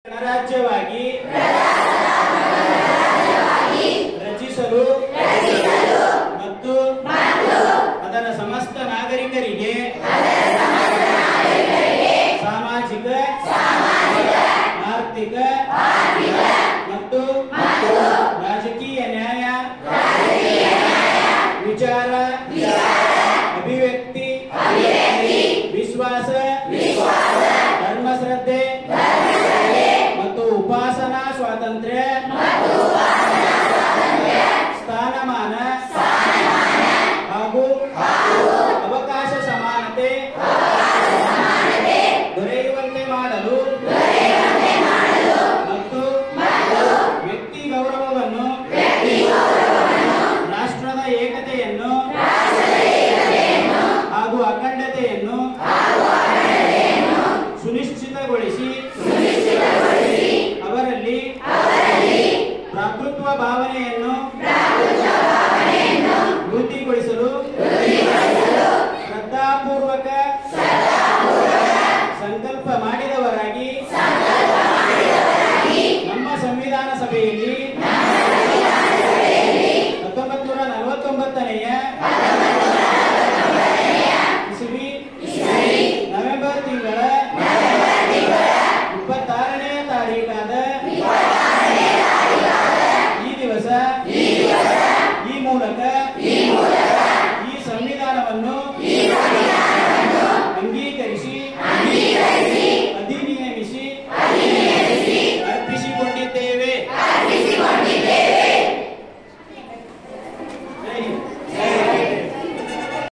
ಗಣರಾಜ್ಯವಾಗಿ ರಚಿಸಲು ಮತ್ತು ಅದರ ಸಮಸ್ತ ನಾಗರಿಕರಿಗೆ ಸಾಮಾಜಿಕ ಆರ್ಥಿಕ ಮತ್ತು ರಾಜಕೀಯ ನ್ಯಾಯ ವಿಚಾರ ಅಭಿವ್ಯಕ್ತಿ ವಿಶ್ವಾಸ ಧರ್ಮಶ್ರದ್ಧೆ ಮತ್ತು ಉಪಾಸನಾ ಸ್ವಾತಂತ್ರ್ಯ ಸ್ಥಾನಮಾನ ಹಾಗೂ ಅವಕಾಶ ಸಮಾನತೆ ದೊರೆಯುವಂತೆ ಮಾಡಲು ಮತ್ತು ವ್ಯಕ್ತಿ ಗೌರವವನ್ನು ರಾಷ್ಟ್ರದ ಏಕತೆಯನ್ನು ಹಾಗೂ ಅಖಂಡತೆಯನ್ನು ಸುನಿಶ್ಚಿತಗೊಳಿಸಿ ಅವರಲ್ಲಿ ಭ್ರಾತೃತ್ವ ಭಾವನೆಯನ್ನು ವೃದ್ಧಿಗೊಳಿಸಲು ಶ್ರದ್ಧಾಪೂರ್ವಕ ಸಂಕಲ್ಪ ಮಾಡಿದವರಾಗಿ ನಮ್ಮ ಸಂವಿಧಾನ ಸಭೆಯಲ್ಲಿ ಹತ್ತೊಂಬತ್ತು ನೂರ ನಲವತ್ತೊಂಬತ್ತನೆಯ ಇಸವಿ ನವೆಂಬರ್ ತಿಂಗಳ